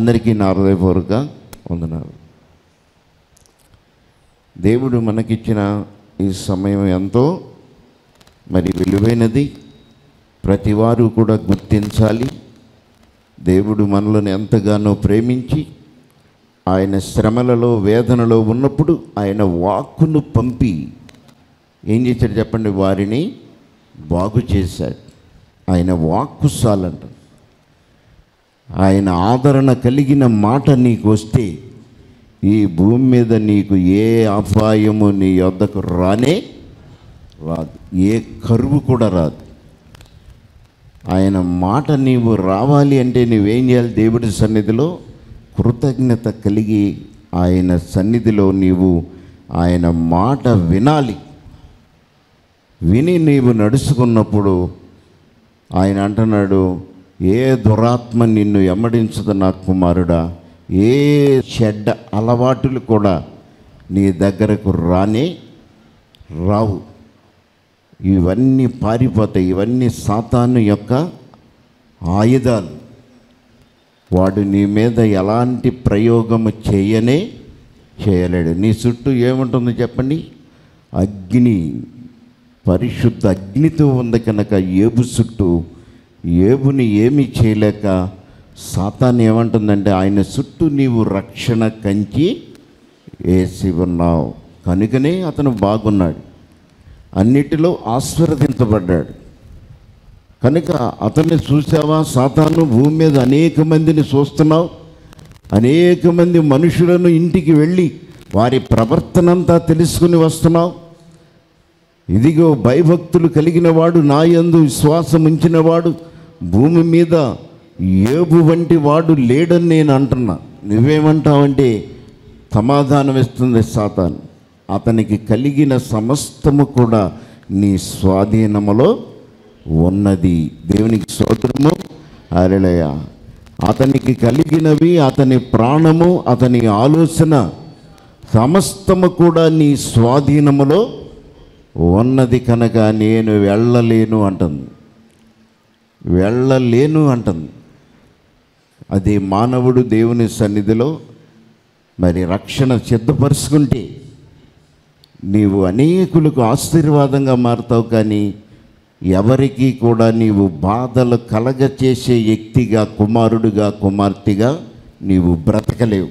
అందరికీ నా హృదయపూర్వక వందనాలు దేవుడు మనకిచ్చిన ఈ సమయం ఎంతో మరి విలువైనది ప్రతివారు కూడా గుర్తించాలి దేవుడు మనలను ఎంతగానో ప్రేమించి ఆయన శ్రమలలో వేదనలో ఉన్నప్పుడు ఆయన వాక్కును పంపి ఏం చేశాడు చెప్పండి వారిని బాగు చేశాడు ఆయన వాక్కు చాలంట ఆయన ఆదరణ కలిగిన మాట నీకు వస్తే ఈ భూమి మీద నీకు ఏ అపాయము నీ వద్దకు రానే రాదు ఏ కరువు కూడా రాదు ఆయన మాట నీవు రావాలి అంటే నువ్వేం చేయాలి దేవుడి సన్నిధిలో కృతజ్ఞత కలిగి ఆయన సన్నిధిలో నీవు ఆయన మాట వినాలి విని నీవు నడుచుకున్నప్పుడు ఆయన అంటున్నాడు ఏ దురాత్మ నిన్ను ఎమ్మడించదు నా కుమారుడా ఏ చెడ్డ అలవాటులు కూడా నీ దగ్గరకు రానే రావు ఇవన్నీ పారిపోతాయి ఇవన్నీ సాతాను యొక్క ఆయుధాలు వాడు నీ మీద ఎలాంటి ప్రయోగము చేయనే చేయలేడు నీ చుట్టూ ఏముంటుందో చెప్పండి అగ్ని పరిశుద్ధ అగ్నితో ఉంది కనుక ఏబు చుట్టూ ఏబుని ఏమీ చేయలేక సాతాన్ ఏమంటుందంటే ఆయన చుట్టూ నీవు రక్షణ కంచి వేసి ఉన్నావు కనుకనే అతను బాగున్నాడు అన్నిటిలో ఆశీర్వదించబడ్డాడు కనుక అతన్ని చూసావా సాతాను భూమి మీద అనేక మందిని చూస్తున్నావు అనేక మంది మనుషులను ఇంటికి వెళ్ళి వారి ప్రవర్తనంతా తెలుసుకుని వస్తున్నావు ఇదిగో భయభక్తులు కలిగిన వాడు నా యందు విశ్వాసం ఉంచినవాడు భూమి మీద ఏబు వంటి వాడు లేడని నేను అంటున్నా నువ్వేమంటావంటే సమాధానం ఇస్తుంది సాతాను అతనికి కలిగిన సమస్తము కూడా నీ స్వాధీనములో ఉన్నది దేవునికి స్తోత్రము అరళయ అతనికి కలిగినవి అతని ప్రాణము అతని ఆలోచన సమస్తము కూడా నీ స్వాధీనములో ఉన్నది కనుక నేను వెళ్ళలేను అంటుంది వెళ్ళలేను అంటుంది అది మానవుడు దేవుని సన్నిధిలో మరి రక్షణ సిద్ధపరుచుకుంటే నీవు అనేకులకు ఆశీర్వాదంగా మారుతావు కానీ ఎవరికి కూడా నీవు బాధలు కలగచేసే వ్యక్తిగా కుమారుడుగా కుమార్తెగా నీవు బ్రతకలేవు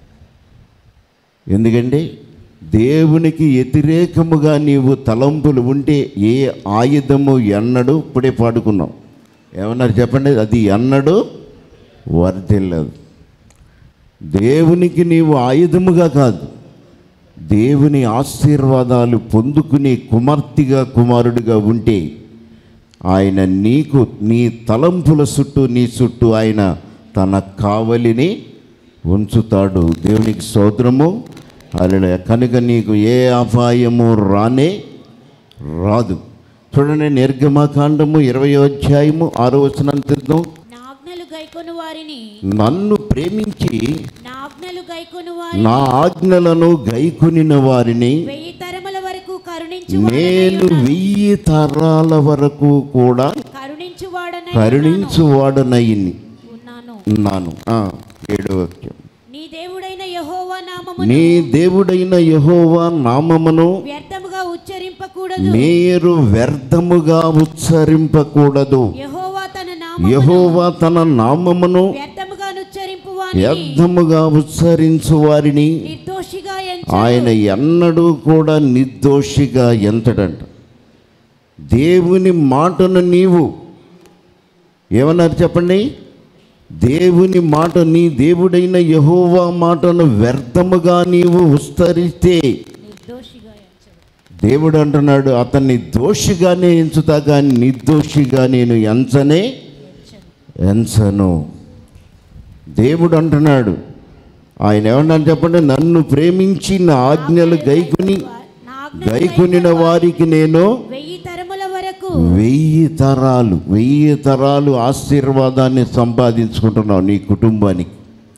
ఎందుకంటే దేవునికి వ్యతిరేకముగా నీవు తలంపులు ఉంటే ఏ ఆయుధము ఎన్నడు ఇప్పుడే పాడుకున్నాం ఏమన్నారు చెప్పండి అది ఎన్నడు వర్ధిల్లదు దేవునికి నీవు ఆయుధముగా కాదు దేవుని ఆశీర్వాదాలు పొందుకునే కుమార్తెగా కుమారుడిగా ఉంటే ఆయన నీకు నీ తలంపుల చుట్టూ నీ చుట్టూ ఆయన తన కావలిని ఉంచుతాడు దేవునికి సోదరము అలా కనుక నీకు ఏ అపాయము రానే రాదు చూడండి నిర్గమకాండము ఇరవై అధ్యాయము ఆరో వచనం తీద్దాం నా ఆజ్ఞలు గైకొను వారిని నన్ను ప్రేమించి నా ఆజ్ఞలు గైకొను వారిని నా ఆజ్ఞలను గైకొనిన వారిని వెయ్యి తరముల వరకు కరుణించు నేను వెయ్యి తరాల వరకు కూడా కరుణించువాడనై కరుణించువాడనయ్యి ఉన్నాను ఉన్నాను ఆ, ఏడవ వాక్యం నీ దేవుడైన యెహోవా నామమును నీ దేవుడైన యహోవా నామమును వ్యర్థముగా ఉచ్చరింపకూడదు మీరు వ్యర్థముగా ఉచ్చరింపకూడదు యెహోవా తన నామమును యహోవా తన నామమును వ్యర్థముగా ఉచ్చరింపు వారిని వ్యర్థముగా ఉచ్చరించు వారిని నిర్దోషిగా ఎంచు ఆయన ఎన్నడూ కూడా నిర్దోషిగా ఎంతడంట దేవుని మాటను నీవు ఏమన్నారు చెప్పండి దేవుని మాట నీ దేవుడైన యహోవా మాటను వ్యర్థముగా నీవు విస్తరిస్తే నిర్దోషిగా ఎంచు దేవుడు అంటున్నాడు అతన్ని దోషిగానే ఎంచుతా కానీ నిర్దోషిగా నేను ఎంచనే ఎంచను దేవుడు అంటున్నాడు ఆయన ఏమన్నాడు చెప్పండి నన్ను ప్రేమించి నా ఆజ్ఞలు గైకుని నా ఆజ్ఞలు గైకొనిన వారికి నేను వెయ్యి తరముల వరకు వెయ్యి తరాలు వెయ్యి తరాలు ఆశీర్వాదాన్ని సంపాదించుకుంటున్నావు నీ కుటుంబానికి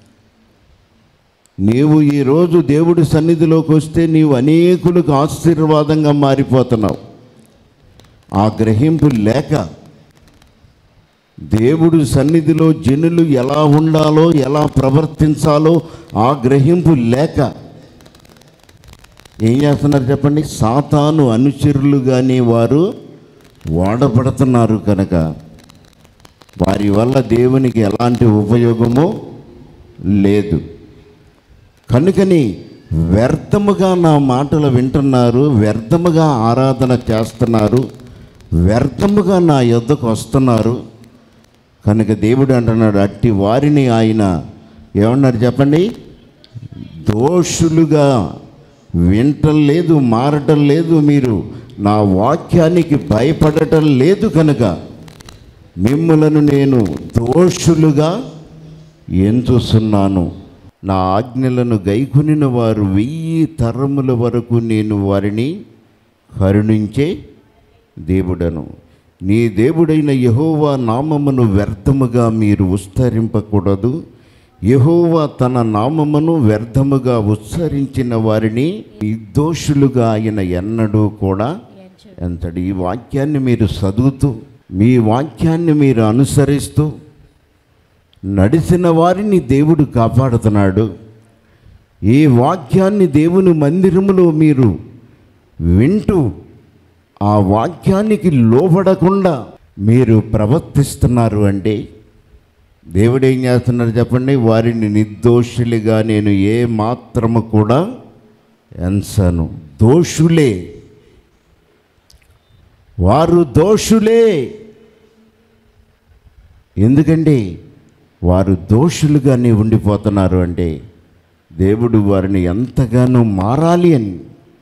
నీవు ఈరోజు దేవుడి సన్నిధిలోకి వస్తే నీవు అనేకులకు ఆశీర్వాదంగా మారిపోతున్నావు ఆ గ్రహింపు లేక దేవుడు సన్నిధిలో జనులు ఎలా ఉండాలో ఎలా ప్రవర్తించాలో ఆ గ్రహింపు లేక ఏం చేస్తున్నారు చెప్పండి సాతాను అనుచరులుగానే వారు వాడబడుతున్నారు కనుక వారి వల్ల దేవునికి ఎలాంటి ఉపయోగము లేదు కనుకని వ్యర్థముగా నా మాటలు వింటున్నారు వ్యర్థముగా ఆరాధన చేస్తున్నారు వ్యర్థముగా నా యొద్దకు వస్తున్నారు కనుక దేవుడు అంటున్నాడు అట్టి వారిని ఆయన ఏమన్నారు చెప్పండి దోషులుగా వింటం లేదు మారటం లేదు మీరు నా వాక్యానికి భయపడటం లేదు కనుక మిమ్మలను నేను దోషులుగా ఎంచుస్తున్నాను నా ఆజ్ఞలను గైకొనిన వారు వెయ్యి తరముల వరకు నేను వారిని కరుణించే దేవుడను నీ దేవుడైన యహోవా నామమును వ్యర్థముగా మీరు ఉచ్చరింపకూడదు యహోవా తన నామమును వ్యర్థముగా ఉచ్చరించిన వారిని నిర్దోషులుగా ఆయన ఎన్నడూ కూడా ఎంచడు. ఎంతటి ఈ వాక్యాన్ని మీరు చదువుతూ మీ వాక్యాన్ని మీరు అనుసరిస్తూ నడిచిన వారిని దేవుడు కాపాడుతున్నాడు ఈ వాక్యాన్ని దేవుని మందిరములో మీరు వింటూ ఆ వాక్యానికి లోబడకుండా మీరు ప్రవర్తిస్తున్నారు అంటే దేవుడు ఏం చేస్తున్నారు చెప్పండి వారిని నిర్దోషులుగా నేను ఏ మాత్రము కూడా ఎంచను దోషులే వారు దోషులే ఎందుకండి వారు దోషులుగానే ఉండిపోతున్నారు అంటే దేవుడు వారిని ఎంతగానో మారాలి అని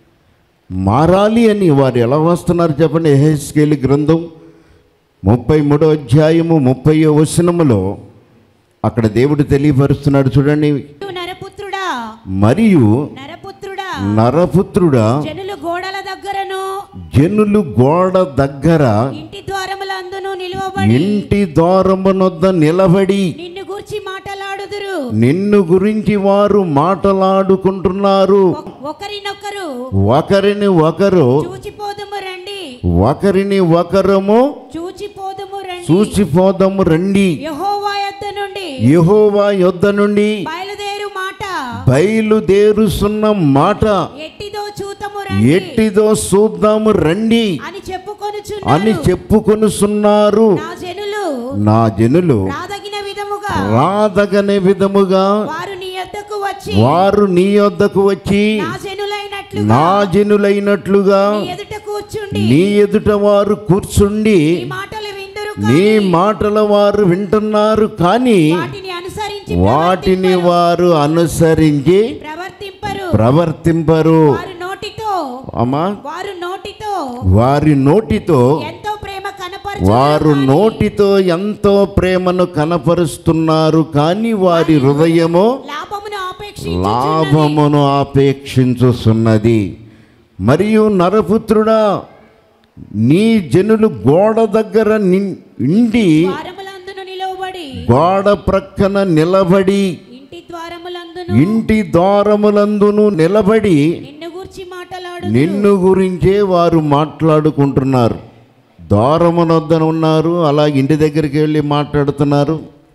మారాలి అని వారు ఎలా వస్తున్నారు చెప్పండి ఎహెస్కేలి గ్రంథం ముప్పై మూడో అధ్యాయము ముప్పై వచనములో అక్కడ దేవుడు తెలియపరుస్తున్నాడు చూడండి నరపుత్రుడా మరియు నరపుత్రుడా నరపుత్రుడా జనులు గోడల దగ్గరను జనులు గోడ దగ్గర ఇంటి ద్వారములందును నిలువబడి ఇంటి ద్వారమునొద్ద నిలబడి నిన్ను గూర్చి మాటలాడుదురు నిన్ను గురించి వారు మాటలాడుకుంటున్నారు ఒ- ఒకరినొకరు ఒకరిని ఒకరు చూచిపోదుము రండి ఒకరిని ఒకరము చూచిపోదుము రండి చూసిపోదాము రండి యెహోవా యొద్ద నుండి యెహోవా యొద్ద నుండి బయలుదేరు మాట బయలుదేరుస్తున్న మాట ఎట్టిదో చూతము రండి ఎట్టిదో చూద్దాము రండి అని చెప్పుకొనుచున్నారు అని చెప్పుకొనుచున్నారు నా జనులు నా జనులు రాదగిన విధముగా రాదగనే విధముగా వారు నీ యొద్దకు వచ్చి వారు నీ యొద్దకు వచ్చి నా జనులైనట్లు నా జనులైనట్లుగా నీ ఎదుట కూర్చుండి నీ ఎదుట వారు కూర్చుండి నీ మాటలు విందురు నీ మాటల వారు వింటున్నారు కానీ వాటిని అనుసరించి వాటిని వారు అనుసరించి ప్రవర్తింపరు ప్రవర్తింపరు వారు నోటితో అమ్మా వారు నోటితో వారి నోటితో ఎంతో ప్రేమ కనపరచు వారు నోటితో ఎంతో ప్రేమను కనపరుస్తున్నారు కానీ వారి హృదయము లాభమును ఆపేక్షించి లాభమును ఆపేక్షించుతున్నది మరియు నరపుత్రుడా నీ జనులు గోడ దగ్గర నిన్- ఇండి ద్వారములందును నిలవబడి గోడ ప్రక్కన నిలబడి ఇంటి ద్వారములందును ఇంటి ద్వారములందును నిలబడి నిన్ను గూర్చి మాటలాడు నిన్ను గురించే వారు మాట్లాడుకుంటున్నారు ద్వారమునొద్దన ఉన్నారు అలాగే ఇంటి దగ్గరికి వెళ్ళి మాట్లాడుతున్నారు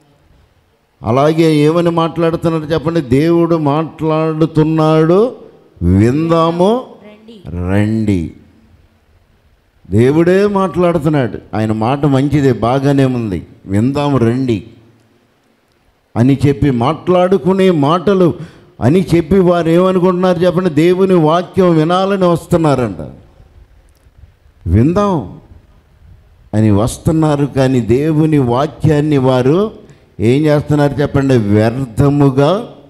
అలాగే ఏమని మాట్లాడుతున్నారు చెప్పండి దేవుడు మాట్లాడుతున్నాడు విందాము రండి రండి దేవుడే మాట్లాడుతున్నాడు ఆయన మాట మంచిదే బాగానే ఉంది విందాము రండి అని చెప్పి మాట్లాడుకునే మాటలు అని చెప్పి వారు ఏమనుకుంటున్నారు చెప్పండి దేవుని వాక్యం వినాలని వస్తున్నారంట విందాం అని వస్తున్నారు కానీ దేవుని వాక్యాన్ని వారు ఏం చేస్తున్నారు చెప్పండి వ్యర్థముగా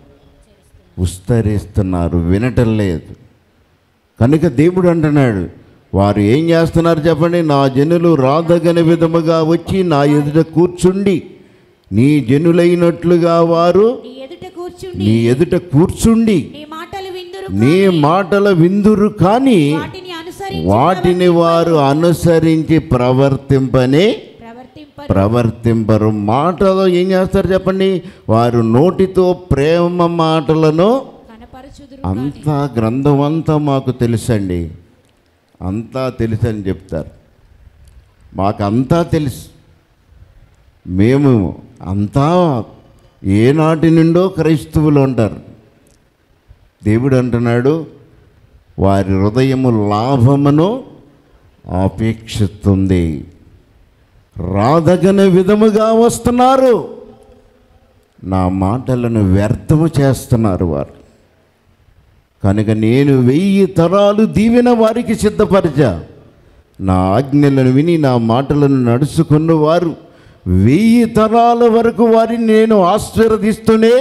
విస్తరిస్తున్నారు వినటం లేదు కనుక దేవుడు అంటున్నాడు వారు ఏం చేస్తున్నారు చెప్పండి నా జనులు రాదగని విధముగా వచ్చి నా ఎదుట కూర్చుండి నీ జనులైనట్లుగా వారు నీ ఎదుట కూర్చుండి నీ ఎదుట కూర్చుండి నీ మాటలు విందురు నీ మాటల విందురు కానీ వాటిని అనుసరించి వాటిని వారు అనుసరించి ప్రవర్తింపనే ప్రవర్తింపరు ప్రవర్తింపరు మాటలో ఏం చేస్తారు చెప్పండి వారు నోటితో ప్రేమ మాటలను కనపరచుదురు అంతా గ్రంథం అంతా మాకు తెలుసండి అంతా తెలుసని చెప్తారు మాకు అంతా తెలుసు మేము అంతా ఏనాటి నుండో క్రైస్తవులు ఉంటారు దేవుడు అంటున్నాడు వారి హృదయము లాభమును ఆపేక్షిస్తుంది రాదగని విధముగా వస్తున్నారు నా మాటలను వ్యర్థము చేస్తున్నారు వారు కనుక నేను వెయ్యి తరాలు దీవెన వారికి సిద్ధపరిచా నా ఆజ్ఞలను విని నా మాటలను నడుచుకున్న వారు వెయ్యి తరాల వరకు వారిని నేను ఆశీర్వదిస్తూనే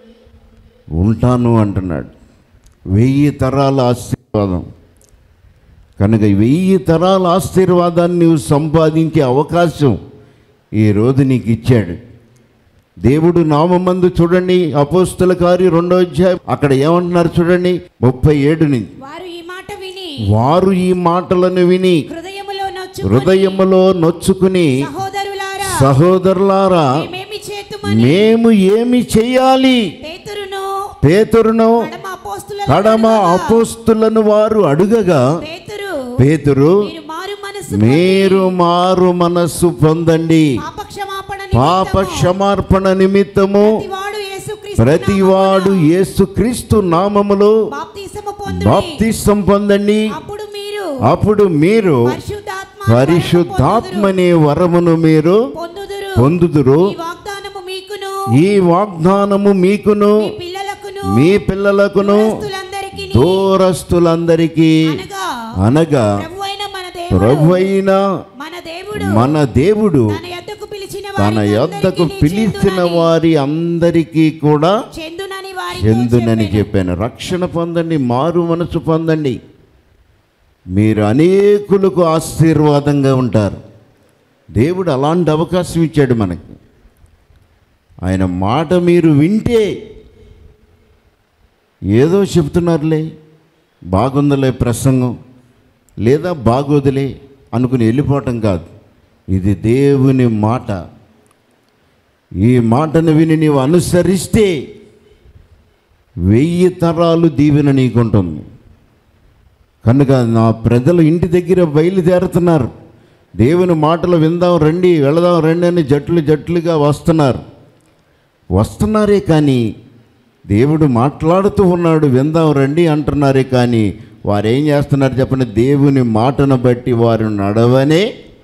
ఉంటాను అంటున్నాడు వెయ్యి తరాల ఆశీర్వాదం కనుక వెయ్యి తరాల ఆశీర్వాదాన్ని నువ్వు సంపాదించే అవకాశం ఈరోజు నీకు ఇచ్చాడు దేవుడు నామందు చూడండి అపోస్తుల కార్య రెండో అధ్యాయం అక్కడ ఏమంటున్నారు చూడండి ముప్పై ఏడు నుంచి వారు ఈ మాట విని వారు ఈ మాటలను విని హృదయములో నొచ్చు హృదయములో నొచ్చుకుని సహోదరులారా సహోదరులారా మేమేమి చేతుమని మేము ఏమి చేయాలి పేతురును పేతురును కడమ అపోస్తుల కడమ అపోస్తులను వారు అడుగగా పేతురు పేతురు మీరు మారు మనసు మీరు మారు మనస్సు పొందండి పాప క్షమాపణ పాప క్షమార్పణ నిమిత్తము ప్రతివాడు యేసుక్రీస్తు ప్రతివాడు యేసుక్రీస్తు నామములో బాప్తిసము పొందుడి బాప్తిసం పొందండి అప్పుడు మీరు అప్పుడు మీరు పరిశుద్ధాత్మ పరిశుద్ధాత్మనే వరమును మీరు పొందుదురు పొందుదురు ఈ వాగ్దానము మీకును ఈ వాగ్దానము మీకును మీ పిల్లలకును మీ పిల్లలకును దూరస్తులందరికీ దూరస్తులందరికీ అనగా అనగా ప్రభువైన మన దేవుడు ప్రభు అయిన మన దేవుడు మన దేవుడు తన యొద్దకు పిలిచిన తన వారికి యొద్దకు అందరికీ పిలిచిన చెందునని- వారి అందరికీ కూడా చెందునని వారి చెందునని చెప్పాను రక్షణ పొందండి మారు మనసు పొందండి మీరు అనేకులకు ఆశీర్వాదంగా ఉంటారు దేవుడు అలాంటి అవకాశం ఇచ్చాడు మనకి ఆయన మాట మీరు వింటే ఏదో చెప్తున్నారులే బాగుందిలే ప్రసంగం లేదా బాగోదులే అనుకుని వెళ్ళిపోవటం కాదు ఇది దేవుని మాట ఈ మాటను విని నీవు అనుసరిస్తే వెయ్యి తరాలు దీవెన నీకుంటుంది కనుక నా ప్రజలు ఇంటి దగ్గర బయలుదేరుతున్నారు దేవుని మాటలు విందాం రండి వెళదాం రండి అని జట్లు జట్లుగా వస్తున్నారు వస్తున్నారే కానీ దేవుడు మాట్లాడుతూ ఉన్నాడు విందాం రండి అంటున్నారే కానీ వారు ఏం చేస్తున్నారు చెప్పండి దేవుని మాటను బట్టి వారు నడవనే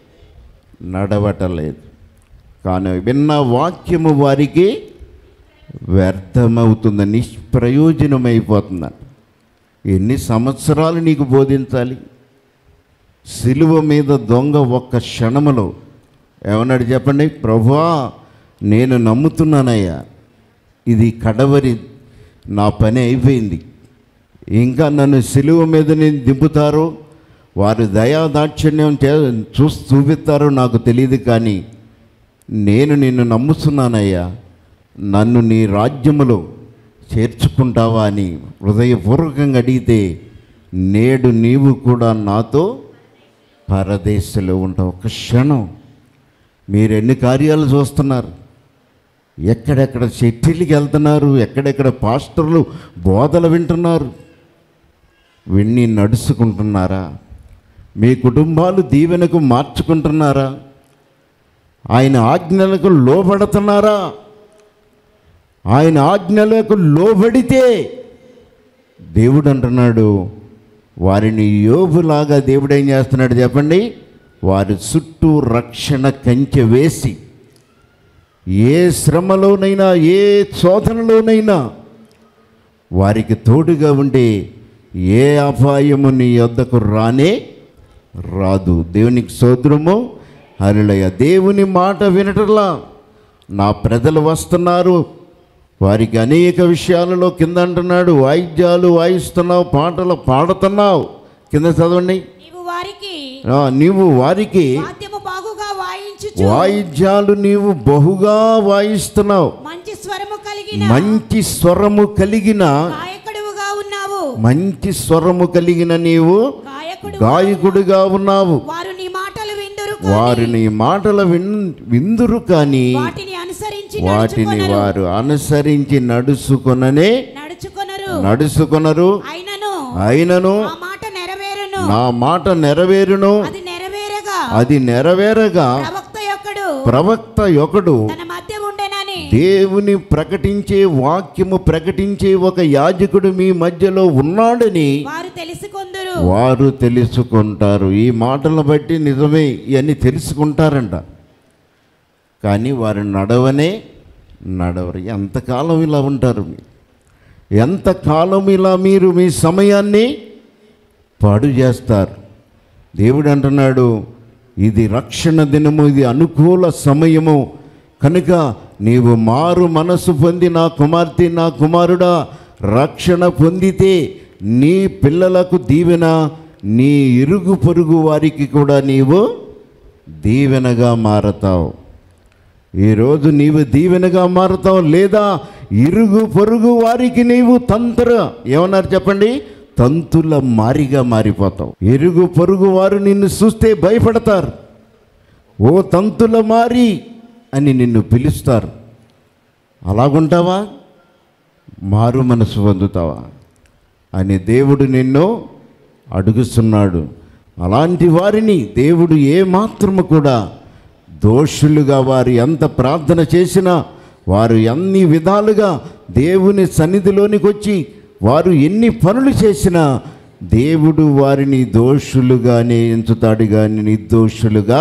నడవటలేదు కానీ విన్న వాక్యము వారికి వ్యర్థమవుతుంది నిష్ప్రయోజనమైపోతుందంట ఎన్ని సంవత్సరాలు నీకు బోధించాలి సిలువ మీద దొంగ ఒక్క క్షణములో ఏమన్నాడు చెప్పండి ప్రభువా నేను నమ్ముతున్నానయ్యా ఇది కడవరి నా పని అయిపోయింది ఇంకా నన్ను సిలువ మీద నేను దింపుతారో వారు దయా దాక్షిణ్యం చే చూ చూపిస్తారో నాకు తెలియదు కానీ నేను నిన్ను నమ్ముతున్నానయ్యా నన్ను నీ రాజ్యములో చేర్చుకుంటావా అని హృదయపూర్వకంగా అడిగితే నేడు నీవు కూడా నాతో పరదేశంలో ఉంటావు ఒక క్షణం మీరు ఎన్ని కార్యాలు చూస్తున్నారు ఎక్కడెక్కడ చెట్టిలకి వెళ్తున్నారు ఎక్కడెక్కడ పాస్టర్లు బోధలు వింటున్నారు విన్ని నడుచుకుంటున్నారా మీ కుటుంబాలు దీవెనకు మార్చుకుంటున్నారా ఆయన ఆజ్ఞలకు లోబడుతున్నారా ఆయన ఆజ్ఞలకు లోబడితే దేవుడు అంటున్నాడు వారిని యోబులాగా దేవుడు ఏం చేస్తున్నాడు చెప్పండి వారి చుట్టూ రక్షణ కంచె వేసి ఏ శ్రమలోనైనా ఏ శోధనలోనైనా వారికి తోడుగా ఉండే ఏ అపాయము నీ వద్దకు రానే రాదు దేవునికి సోదరము హరిలయ దేవుని మాట వినటంలా నా ప్రజలు వస్తున్నారు వారికి అనేక విషయాలలో కింద అంటున్నాడు వాయిద్యాలు వాయిస్తున్నావు పాటలు పాడుతున్నావు కింద చదవండి నీవు వారికి ఆ, నీవు వారికి వాద్యము బాగుగా వాయించుచు వాయిద్యాలు నీవు బహుగా వాయిస్తున్నావు మంచి స్వరము కలిగిన మంచి స్వరము కలిగిన గాయకుడుగా ఉన్నావు మంచి స్వరము కలిగిన నీవు గాయకుడు గాయకుడిగా ఉన్నావు వారు నీ మాటలు విందురు వారిని మాటల విన్ విందురు కానీ వాటిని అనుసరించి వాటిని నడుచుకొనరు. వారు అనుసరించి నడుచుకొననే నడుచుకొనరు నడుచుకొనరు అయినను అయినను ఆ మాట నెరవేరును నా మాట నెరవేరును అది నెరవేరగా అది నెరవేరగా ప్రవక్త యొక్కడు ప్రవక్త ఒకడు తన మధ్య ఉండెనని దేవుని ప్రకటించే వాక్యము ప్రకటించే ఒక యాజకుడు మీ మధ్యలో ఉన్నాడని వారు తెలుసుకొందురు వారు తెలుసుకుంటారు ఈ మాటలను బట్టి నిజమే ఇవన్నీ తెలుసుకుంటారంట కానీ వారు నడవనే నడవరు ఎంతకాలం ఇలా ఉంటారు మీరు ఎంతకాలం ఇలా మీరు మీ సమయాన్ని పాడు చేస్తారు దేవుడు అంటున్నాడు ఇది రక్షణ దినము ఇది అనుకూల సమయము కనుక నీవు మారు మనసు పొంది నా కుమార్తె నా కుమారుడా రక్షణ పొందితే నీ పిల్లలకు దీవెన నీ ఇరుగు పొరుగు వారికి కూడా నీవు దీవెనగా మారతావు ఈరోజు నీవు దీవెనగా మారుతావు లేదా ఇరుగు పొరుగు వారికి నీవు తంత్ర ఏమన్నారు చెప్పండి తంతుల మారిగా మారిపోతావు ఇరుగు పొరుగు వారు నిన్ను చూస్తే భయపడతారు ఓ తంతుల మారి అని నిన్ను పిలుస్తారు అలాగుంటావా మారు మనసు పొందుతావా అని దేవుడు నిన్ను అడుగుతున్నాడు అలాంటి వారిని దేవుడు ఏ మాత్రము కూడా దోషులుగా వారు ఎంత ప్రార్థన చేసినా వారు అన్ని విధాలుగా దేవుని సన్నిధిలోనికి వచ్చి వారు ఎన్ని పనులు చేసినా దేవుడు వారిని దోషులుగానే ఎంచుతాడు కానీ నిర్దోషులుగా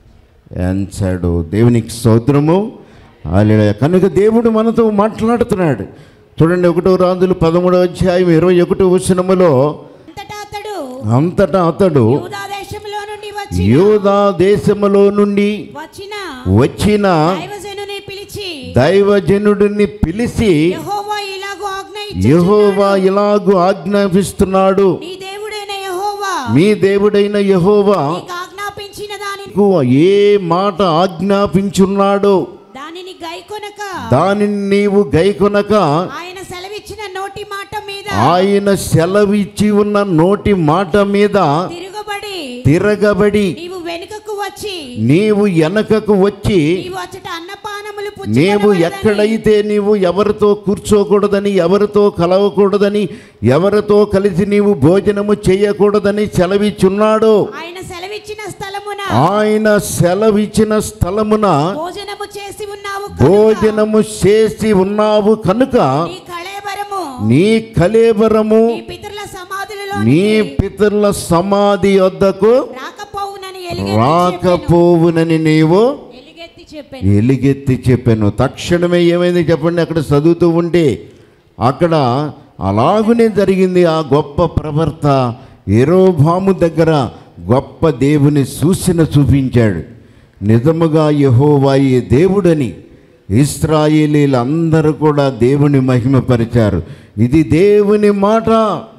ఎంచాడు దేవునికి స్తోత్రము హల్లెలూయా కనుక దేవుడు మనతో మాట్లాడుతున్నాడు చూడండి ఒకటో రాజులు పదమూడవ అధ్యాయం ఇరవై ఒకటో వచనములో అంతటా అతడు అంతటా అతడు యూదా దేశంలో నుండి వచ్చి యూదా దేశములో నుండి వచ్చిన వచ్చిన దైవజనుని పిలిచి దైవజనుడిని పిలిచి యెహోవా ఇలాగు ఆజ్ఞ యెహోవా ఇలాగు ఆజ్ఞాపిస్తున్నాడు నీ దేవుడైన యెహోవా మీ దేవుడైన యెహోవా నీకు ఆజ్ఞాపించిన దానిని నీకు ఏ మాట ఆజ్ఞాపించున్నాడో దానిని గైకొనక దానిని నీవు గైకొనక ఆయన సెలవిచ్చిన నోటి మాట మీద ఆయన సెలవిచ్చి ఉన్న నోటి మాట మీద తిరుగుబడి తిరగబడి నీవు వెనుకకు వచ్చి నీవు వెనకకు వచ్చి నీవు అచ్చట అన్నపానములు నీవు పుచ్చుకొనవలెనని ఎక్కడైతే నీవు ఎవరితో కూర్చోకూడదని ఎవరితో కలవకూడదని ఎవరితో కలిసి నీవు భోజనము చేయకూడదని సెలవిచ్చున్నాడో ఆయన సెలవిచ్చిన స్థలమున ఆయన సెలవిచ్చిన స్థలమున భోజనము చేసి ఉన్నావు కనుక భోజనము చేసి ఉన్నావు కనుక నీ కళేబరము నీ కలేబరము నీ పితరుల సమాధులలో నీ పితరుల సమాధి వద్దకు రాకపోవునని ఎలుగెత్తి చెప్పెను. రాకపోవునని నీవు ఎలుగెత్తి చెప్పాను ఎలుగెత్తి చెప్పాను తక్షణమే ఏమైంది చెప్పండి అక్కడ చదువుతూ ఉంటే అక్కడ అలాగునే జరిగింది ఆ గొప్ప ప్రవర్త ఎరోభాము దగ్గర గొప్ప దేవుని సూచన చూపించాడు నిజముగా యెహోవాయే దేవుడని ఇస్రాయేలీలందరూ కూడా దేవుని మహిమపరిచారు ఇది దేవుని మాట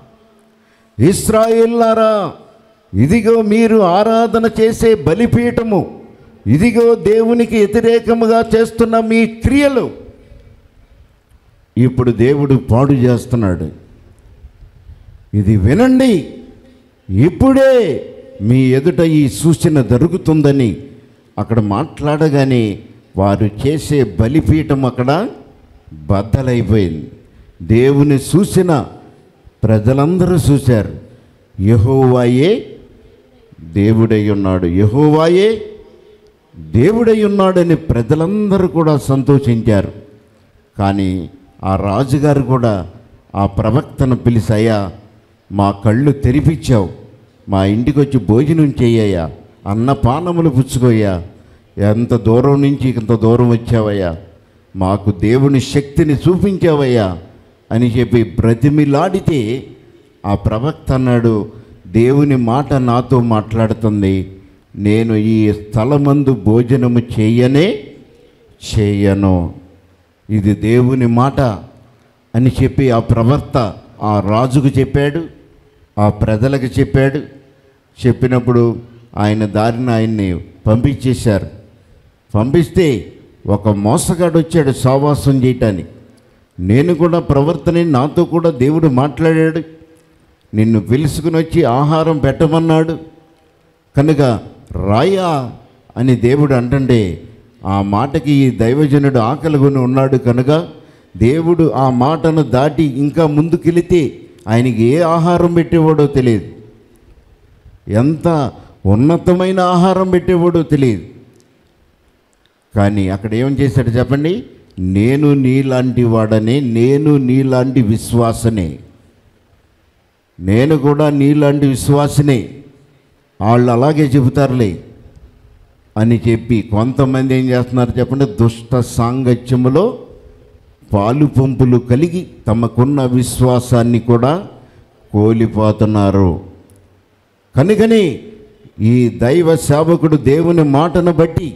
ఇస్రాయేల్లారా ఇదిగో మీరు ఆరాధన చేసే బలిపీఠము ఇదిగో దేవునికి వ్యతిరేకముగా చేస్తున్న మీ క్రియలు ఇప్పుడు దేవుడు పాడు చేస్తున్నాడు ఇది వినండి ఇప్పుడే మీ ఎదుట ఈ సూచన జరుగుతుందని అక్కడ మాట్లాడగానే వారు చేసే బలిపీఠం అక్కడ బద్దలైపోయింది దేవుని సూచన ప్రజలందరూ చూశారు యహోవాయే దేవుడై ఉన్నాడు యహోవాయే దేవుడై ఉన్నాడని ప్రజలందరూ కూడా సంతోషించారు కానీ ఆ రాజుగారు కూడా ఆ ప్రవక్తను పిలిచాయా మా కళ్ళు తెరిపించావు మా ఇంటికి వచ్చి భోజనం చేయయ్యా అన్నపానములు పుచ్చుకోయ్యా ఎంత దూరం నుంచి ఇంత దూరం వచ్చావయ్యా మాకు దేవుని శక్తిని చూపించావయ్యా అని చెప్పి బ్రతిమిలాడితే ఆ ప్రవక్త అన్నాడు దేవుని మాట నాతో మాట్లాడుతుంది నేను ఈ స్థలమందు భోజనము చేయనే చేయను ఇది దేవుని మాట అని చెప్పి ఆ ప్రవర్త ఆ రాజుకు చెప్పాడు ఆ ప్రజలకు చెప్పాడు చెప్పినప్పుడు ఆయన దారిన ఆయన్ని పంపించేశారు పంపిస్తే ఒక మోసగాడు వచ్చాడు సావాసం చేయటానికి నేను కూడా ప్రవర్తన నాతో కూడా దేవుడు మాట్లాడాడు నిన్ను పిలుచుకుని వచ్చి ఆహారం పెట్టమన్నాడు కనుక రాయా అని దేవుడు అంటుండే ఆ మాటకి ఈ దైవజనుడు ఆకలిగొని ఉన్నాడు కనుక దేవుడు ఆ మాటను దాటి ఇంకా ముందుకెళితే ఆయనకి ఏ ఆహారం పెట్టేవాడో తెలియదు ఎంత ఉన్నతమైన ఆహారం పెట్టేవాడో తెలియదు కానీ అక్కడ ఏం చేశాడు చెప్పండి నేను నీలాంటి వాడనే నేను నీలాంటి విశ్వాసనే నేను కూడా నీలాంటి విశ్వాసనే వాళ్ళు అలాగే చెబుతారులే అని చెప్పి కొంతమంది ఏం చేస్తున్నారు చెప్పండి దుష్ట సాంగత్యములో పాలు పంపులు కలిగి తమకున్న విశ్వాసాన్ని కూడా కోల్పోతున్నారు కనుకని ఈ దైవ సేవకుడు దేవుని మాటను బట్టి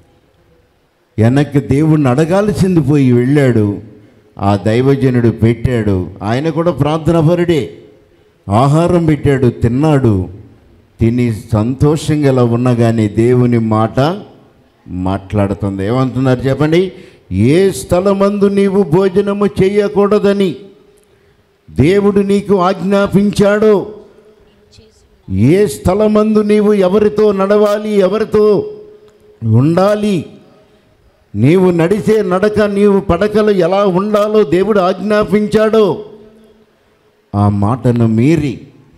వెనక్కి దేవుణ్ణి అడగాల్సింది పోయి వెళ్ళాడు ఆ దైవజనుడు పెట్టాడు ఆయన కూడా ప్రార్థనాపరుడే ఆహారం పెట్టాడు తిన్నాడు తిని సంతోషంగా ఇలా ఉన్నగానే దేవుని మాట మాట్లాడుతుంది ఏమంటున్నారు చెప్పండి ఏ స్థలమందు నీవు భోజనము చేయకూడదని దేవుడు నీకు ఆజ్ఞాపించాడో ఏ స్థలమందు నీవు ఎవరితో నడవాలి ఎవరితో ఉండాలి నీవు నడిచే నడక నీవు పడకలు ఎలా ఉండాలో దేవుడు ఆజ్ఞాపించాడో ఆ మాటను మీరి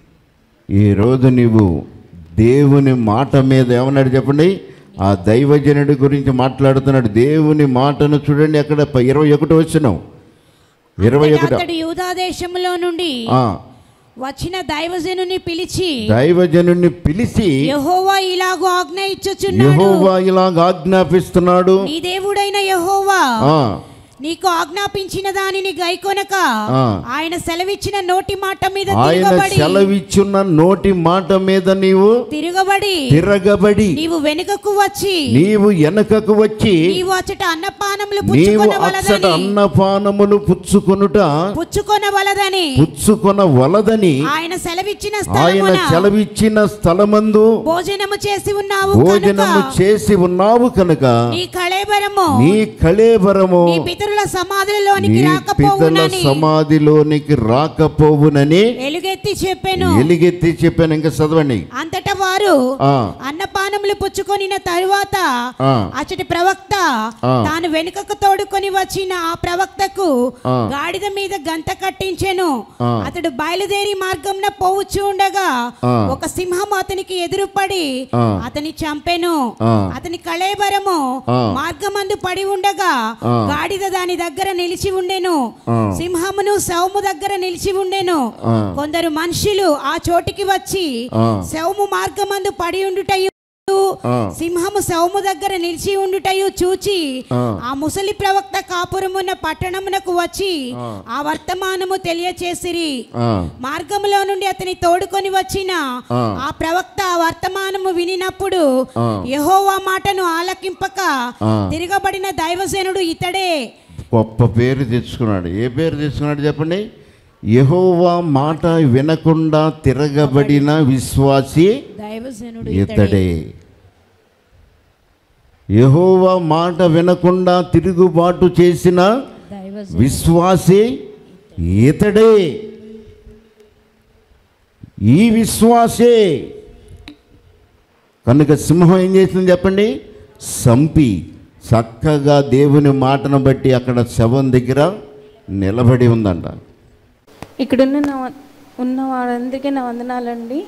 ఈరోజు నీవు దేవుని మాట మీద ఏమన్నాడు చెప్పండి ఆ దైవజనుడి గురించి మాట్లాడుతున్నాడు దేవుని మాటను చూడండి అక్కడ ప- ఇరవై ఒకటి వచ్చినాం ఇరవై ఒకటి అతడు యూదా దేశంలో నుండి ఆ, వచ్చిన దైవజనుని పిలిచి దైవజనుడిని పిలిచి యెహోవా ఇలాగూ ఆజ్ఞ ఇచ్చుచున్నాడు యెహోవా ఇలాగ ఆజ్ఞాపిస్తున్నాడు నీ దేవుడైన యెహోవా ఆ, నీకు ఆజ్ఞాపించిన దానిని గైకొనక ఆ. ఆయన సెలవిచ్చిన నోటి మాట మీద ఆయన తిరగబడి సెలవిచ్చున్న నోటి మాట మీద నీవు తిరగబడి తిరగబడి నీవు వెనుకకు వచ్చి నీవు వెనకకు వచ్చి నీవు అచ్చట అన్నపానములు నీవు అచ్చట పుచ్చుకొనవలదని అన్నపానములు పుచ్చుకొనుట పుచ్చుకొనవలదని పుచ్చుకొన వలదని ఆయన సెలవిచ్చిన ఆయన స్థలమున సెలవిచ్చిన స్థలమందు భోజనము చేసి ఉన్నావు భోజనము కనుక చేసి ఉన్నావు కనుక నీ కళేబరము నీ కళేబరము నీ పితరుల సమాధులలోనికి నీ పితల రాకపోవునని సమాధిలోనికి రాకపోవునని ఎలుగెత్తి చెప్పెను ఎలిగెత్తి చెప్పాను ఇంకా చదవండి అంతటా వారు ఆ అన్నపానములు పుచ్చుకొనిన తరువాత ఆ. అచ్చటి ప్రవక్త ఆ. తాను వెనుకకు తోడుకొని వచ్చిన ఆ ప్రవక్తకు ఆ. గాడిద మీద గంత కట్టించెను ఆ. అతడు బయలుదేరి మార్గంన పోవచ్చు ఉండగా ఆ. ఒక సింహం అతనికి ఎదురుపడి ఆ. అతని చంపెను ఆ. అతని కళేబరము ఆ. మార్గమందు పడి ఉండగా ఆ. గాడిద దాని దగ్గర నిలిచి ఉండెను ఆ. సింహమును శవము దగ్గర నిలిచి ఉండెను ఆ. కొందరు మనుషులు ఆ చోటికి వచ్చి ఆ. శవము మార్గమందు పడి ఉండుటయు ఆ. సింహము శవము దగ్గర నిలిచి ఉండుటయు చూచి ఆ. ఆ ముసలి ప్రవక్త కాపురమున్న పట్టణమునకు వచ్చి ఆ. ఆ వర్తమానము తెలియచేసిరి ఆ మార్గములో నుండి అతని తోడుకొని వచ్చిన ఆ. ఆ ప్రవక్త ఆ వర్తమానము వినినప్పుడు ఆ. యెహోవా మాటను ఆలకింపక ఆ. తిరగబడిన దైవసేనుడు ఇతడే గొప్ప పేరు తెచ్చుకున్నాడు ఏ పేరు తెచ్చుకున్నాడు చెప్పండి యెహోవా మాట వినకుండా తిరగబడిన విశ్వాసి దైవసేనుడు ఇతడే యెహోవా మాట వినకుండా తిరుగుబాటు చేసిన దైవసేనుడు విశ్వాసి ఇతడే ఈ విశ్వాసే కనుక సింహం ఏం చేసింది చెప్పండి సంపి చక్కగా దేవుని మాటను బట్టి అక్కడ శవం దగ్గర నిలబడి ఉందంట ఇక్కడున్న నా ఉన్న వారందరికీ నా వందనాలండి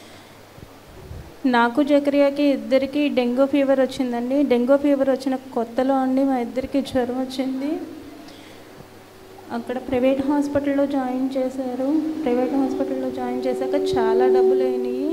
నాకు జకరియాకి ఇద్దరికి డెంగ్యూ ఫీవర్ వచ్చిందండి డెంగ్యూ ఫీవర్ వచ్చిన కొత్తలో అండి మా ఇద్దరికి జ్వరం వచ్చింది అక్కడ ప్రైవేట్ హాస్పిటల్లో జాయిన్ చేశారు ప్రైవేట్ హాస్పిటల్లో జాయిన్ చేశాక చాలా డబ్బులు అయినాయి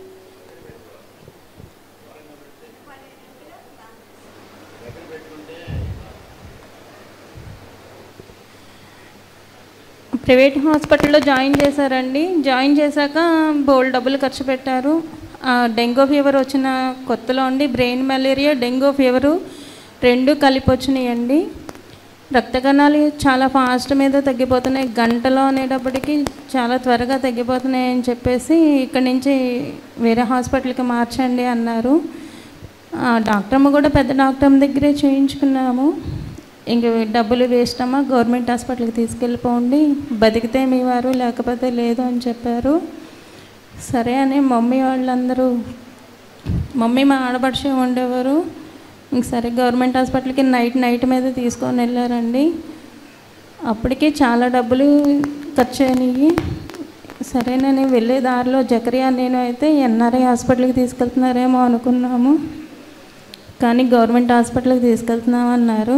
ప్రైవేట్ హాస్పిటల్లో జాయిన్ చేశారండి జాయిన్ చేశాక బోల్ డబ్బులు ఖర్చు పెట్టారు ఆ, డెంగ్యూ ఫీవర్ వచ్చిన కొత్తలో అండి బ్రెయిన్ మలేరియా డెంగ్యూ ఫీవరు రెండు కలిపి వచ్చినాయండి రక్త కణాలు చాలా ఫాస్ట్ మీద తగ్గిపోతున్నాయి గంటలో అనేటప్పటికి చాలా త్వరగా తగ్గిపోతున్నాయి అని చెప్పేసి ఇక్కడి నుంచి వేరే హాస్పిటల్కి మార్చండి అన్నారు ఆ, డాక్టర్ అమ్మ కూడా పెద్ద డాక్టర్ అమ్మ దగ్గరే చేయించుకున్నాము ఇంక డబ్బులు వేస్ట్ అమ్మా గవర్నమెంట్ హాస్పిటల్కి తీసుకెళ్ళిపోండి బతికితే మీ వారు లేకపోతే లేదు అని చెప్పారు సరే అని మమ్మీ వాళ్ళందరూ మమ్మీ మా ఆడపడిచే ఉండేవారు ఇంక సరే గవర్నమెంట్ హాస్పిటల్కి నైట్ నైట్ మీద తీసుకొని వెళ్ళారండి అప్పటికే చాలా డబ్బులు ఖర్చు అయినాయి సరేనని వెళ్ళే దారిలో జకరియా నేను అయితే ఎన్ఆర్ఐ హాస్పిటల్కి తీసుకెళ్తున్నారేమో అనుకున్నాము కానీ గవర్నమెంట్ హాస్పిటల్కి తీసుకెళ్తున్నామన్నారు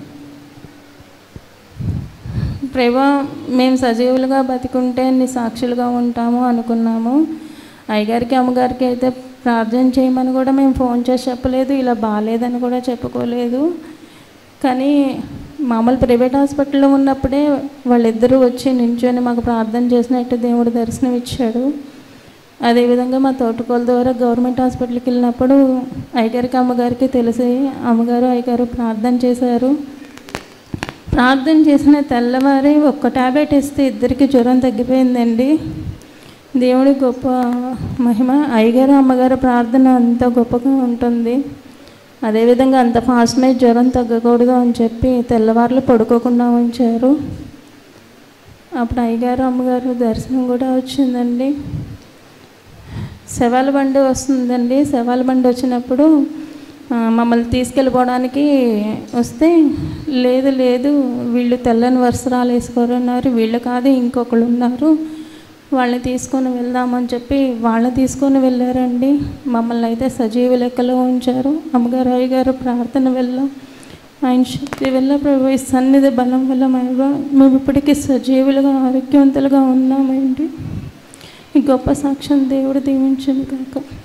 ప్రభా మేము సజీవులుగా బతికుంటే అన్ని సాక్షులుగా ఉంటాము అనుకున్నాము అయ్యగారికి అమ్మగారికి అయితే ప్రార్థన చేయమని కూడా మేము ఫోన్ చేసి చెప్పలేదు ఇలా బాగాలేదని కూడా చెప్పుకోలేదు కానీ మామూలు ప్రైవేట్ హాస్పిటల్లో ఉన్నప్పుడే వాళ్ళిద్దరూ వచ్చి నించొని మాకు ప్రార్థన చేసినట్టు దేవుడు దర్శనం ఇచ్చాడు అదేవిధంగా మా తోటకోల ద్వారా గవర్నమెంట్ హాస్పిటల్కి వెళ్ళినప్పుడు అయ్యగారికి అమ్మగారికి తెలిసి అమ్మగారు అయ్యగారు ప్రార్థన చేశారు ప్రార్థన చేసిన తెల్లవారి ఒక్క టాబ్లెట్ ఇస్తే ఇద్దరికి జ్వరం తగ్గిపోయిందండి దేవుడి గొప్ప మహిమ అయ్యగారు అమ్మగారు ప్రార్థన అంత గొప్పగా ఉంటుంది అదేవిధంగా అంత ఫాస్ట్ మీద జ్వరం తగ్గకూడదు అని చెప్పి తెల్లవారులు పడుకోకుండా ఉంచారు అప్పుడు అయ్యగారు అమ్మగారు దర్శనం కూడా వచ్చిందండి శవాల బండి వస్తుందండి శవాల బండి వచ్చినప్పుడు ఆ, మమ్మల్ని తీసుకెళ్ళిపోవడానికి వస్తే లేదు లేదు వీళ్ళు తెల్లని వస్త్రాలు వేసుకోరున్నారు వీళ్ళు కాదు ఇంకొకళ్ళు ఉన్నారు వాళ్ళని తీసుకొని వెళ్దామని చెప్పి వాళ్ళని తీసుకొని వెళ్ళారండి మమ్మల్ని అయితే సజీవ లెక్కలో ఉంచారు అమ్మగారు అయ్యగారు ప్రార్థన వెళ్ళాం ఆయన శక్తి వల్ల ప్రభు ఈ సన్నిధి బలం వల్ల మేము మేము ఇప్పటికీ సజీవులుగా ఆరోగ్యవంతులుగా ఉన్నామండి ఈ గొప్ప సాక్ష్యం దేవుడు దీవించను కాక